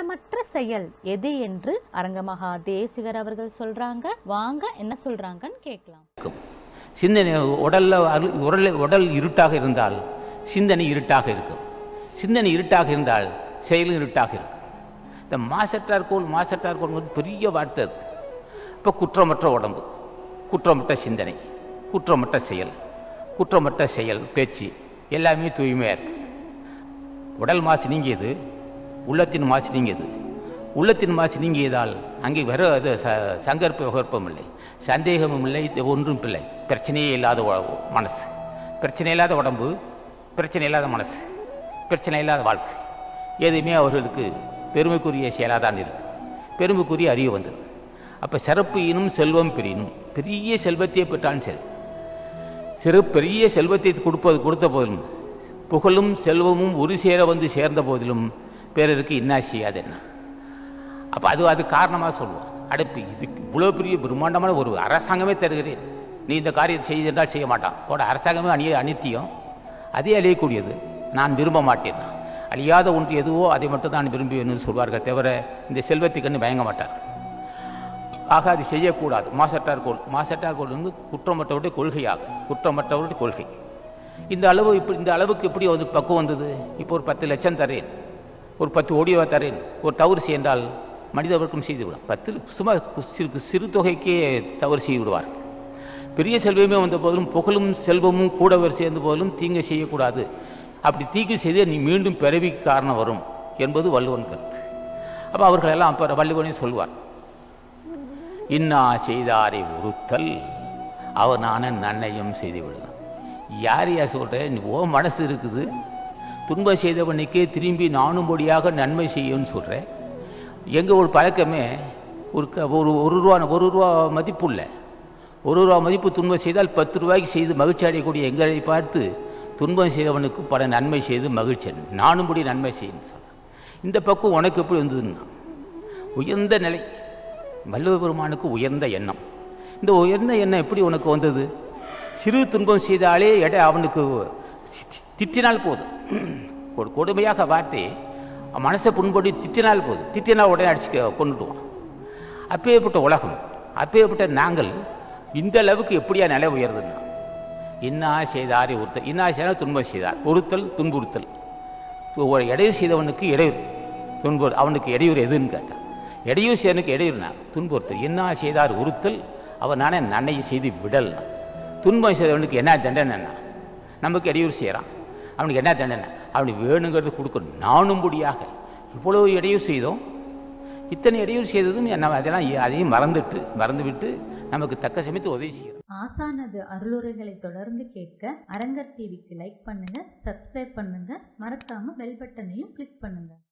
குற்றமற்ற செயல் எது என்று அரங்கமகா தேசிகர் அவர்கள் சொல்றாங்க வாங்க என்ன சொல்றாங்கன்னு கேட்கலாம் இருக்கும் சிந்தனை உடல்ல அரு- உடல் உடல் இருட்டாக இருந்தால் சிந்தனை இருட்டாக இருக்கும் சிந்தனை இருட்டாக இருந்தால் செயலும் இருட்டாக இருக்கும் இந்த மாசற்றார் கோல் மாசற்றார் கோல் பெரிய வார்த்தை அது இப்போ குற்றமற்ற உடம்பு குற்றமற்ற சிந்தனை குற்றமற்ற செயல் குற்றமற்ற செயல் பேச்சு எல்லாமே தூய்மையாக இருக்கு உடல் மாசு நீங்கியது உள்ளத்தின் மாசு நீங்கியது உள்ளத்தின் மாசு நீங்கியதால் அங்கே வர அது ச சங்கற்ப விகற்பம் இல்லை சந்தேகமும் இல்லை இது ஒன்றும் இல்லை பிரச்சனையே இல்லாத உ- மனசு பிரச்சனை இல்லாத உடம்பு பிரச்சனை இல்லாத மனசு பிரச்சனை இல்லாத வாழ்க்கை எதுவுமே அவர்களுக்கு பெருமைக்குரிய செயலாக தான் இருக்கு பெருமைக்குரிய அறிவு வந்தது அப்போ சிறப்பு இனும் செல்வம் பெரியனும் பெரிய செல்வத்தையே பெற்றாலும் சரி சிறு பெரிய செல்வத்தை கொடுப்பது கொடுத்த போதிலும் புகழும் செல்வமும் ஒரு சேர வந்து சேர்ந்த போதிலும் பிறருக்கு இன்னா செய்யாது என்ன அப்போ அது அது காரணமாக சொல்லுவோம் அடுப்பு இதுக்கு இவ்வளோ பெரிய பிரம்மாண்டமான ஒரு அரசாங்கமே தருகிறேன் நீ இந்த காரியத்தை செய்தால் செய்ய மாட்டான் கூட அரசாங்கமே அணிய அனித்தியம் அதே அழியக்கூடியது நான் விரும்ப மாட்டேன் அழியாத ஒன்று எதுவோ அதை மட்டும் தான் விரும்புவேன்னு சொல்வார்கள் தவிர இந்த செல்வத்துக்குன்னு பயங்க மாட்டார் ஆக அது செய்யக்கூடாது மாசற்றார் கோல் மாசற்றார் கோல் வந்து குற்றமற்றவருடைய கொள்கையாகும் குற்றமற்றவருடைய கொள்கை இந்த அளவு இப்படி இந்த அளவுக்கு எப்படி வந்து பக்குவம் வந்தது இப்போ ஒரு பத்து லட்சம் தரேன் ஒரு பத்து கோடி ரூபா தரேன் ஒரு தவறு செய்தால் மனிதவர்க்கும் செய்து விடும் பத்து சும்மா கு- சிறு சிறு தொகைக்கே தவறு செய்து விடுவார் பெரிய செல்வமே வந்த போதிலும் புகழும் செல்வமும் கூடவர் சேர்ந்த போதிலும் தீங்கு செய்யக்கூடாது அப்படி தீங்கு செய்து நீ மீண்டும் பிறவிக்கு காரணம் வரும் என்பது வள்ளுவன் கருத்து அப்போ அவர்களெல்லாம் அப்போ வள்ளுவனே சொல்வார் இன்னா செய்தாரை உறுத்தல் அவனான நன்னையும் செய்து விடலாம் யார் யார் சொல்கிறேன் ஓ மனசு இருக்குது துன்பம் செய்தவனுக்கே திரும்பி நானும்படியாக நன்மை செய்யும்னு சொல்கிறேன் எங்கள் ஒரு பழக்கமே ஒரு க ஒரு ஒரு ரூபா ஒரு ரூபா மதிப்பு இல்லை ஒரு ரூபா மதிப்பு துன்பம் செய்தால் பத்து ரூபாய்க்கு செய்து மகிழ்ச்சி அடையக்கூடிய எங்களை பார்த்து துன்பம் செய்தவனுக்கு பல நன்மை செய்து மகிழ்ச்சி அடை. நானும்படி நன்மை செய்யுன்னு சொல்கிறேன் இந்த பக்கம் உனக்கு எப்படி வந்ததுன்னா உயர்ந்த நிலை வள்ளுவ பெருமானுக்கு உயர்ந்த எண்ணம் இந்த உயர்ந்த எண்ணம் எப்படி உனக்கு வந்தது சிறு துன்பம் செய்தாலே எடை அவனுக்கு தி- தி- திட்டினால் போதும் ஒரு கொடுமையாக வார்த்தை அவன் மனசை புண்படி திட்டினால் போதும் திட்டினால் உடனே அடிச்சு கொண்டுட்டுவான் அப்பேற்பட்ட உலகம் அப்பேற்பட்ட நாங்கள் இந்த அளவுக்கு எப்படியா நிலை உயர்துன்னா இன்னா செய்தாரே ஒருத்தல் இன்னா செய்தால் துன்பம் செய்தார் ஒருத்தல் துன்புறுத்தல் ஒரு இடையூறு செய்தவனுக்கு இடையூறு துன்புறு அவனுக்கு இடையூறு எதுன்னு கேட்டான் இடையூறு செய்தவனுக்கு இடையூறுனா துன்புறுத்தல் என்ன செய்தார் உறுத்தல் அவனான நன்மையை செய்து விடல்னா துன்பம் செய்தவனுக்கு என்ன தண்டனைன்னா நமக்கு இடையூறு செய்கிறான் அவனுக்கு என்ன தண்டனை அவனுக்கு வேணுங்கிறது கொடுக்கணும் நானும்படியாக இவ்வளோ இடையூறு செய்தோம் இத்தனை இடையூறு செய்ததும் நம்ம அதெல்லாம் அதையும் மறந்துட்டு மறந்துவிட்டு நமக்கு தக்க சமயத்து உதவி செய்கிறோம் ஆசானது அருளுரைகளை தொடர்ந்து கேட்க அரங்கர் டிவிக்கு லைக் பண்ணுங்க சப்ஸ்கிரைப் பண்ணுங்க மறக்காம பெல் பட்டனையும் கிளிக் பண்ணுங்க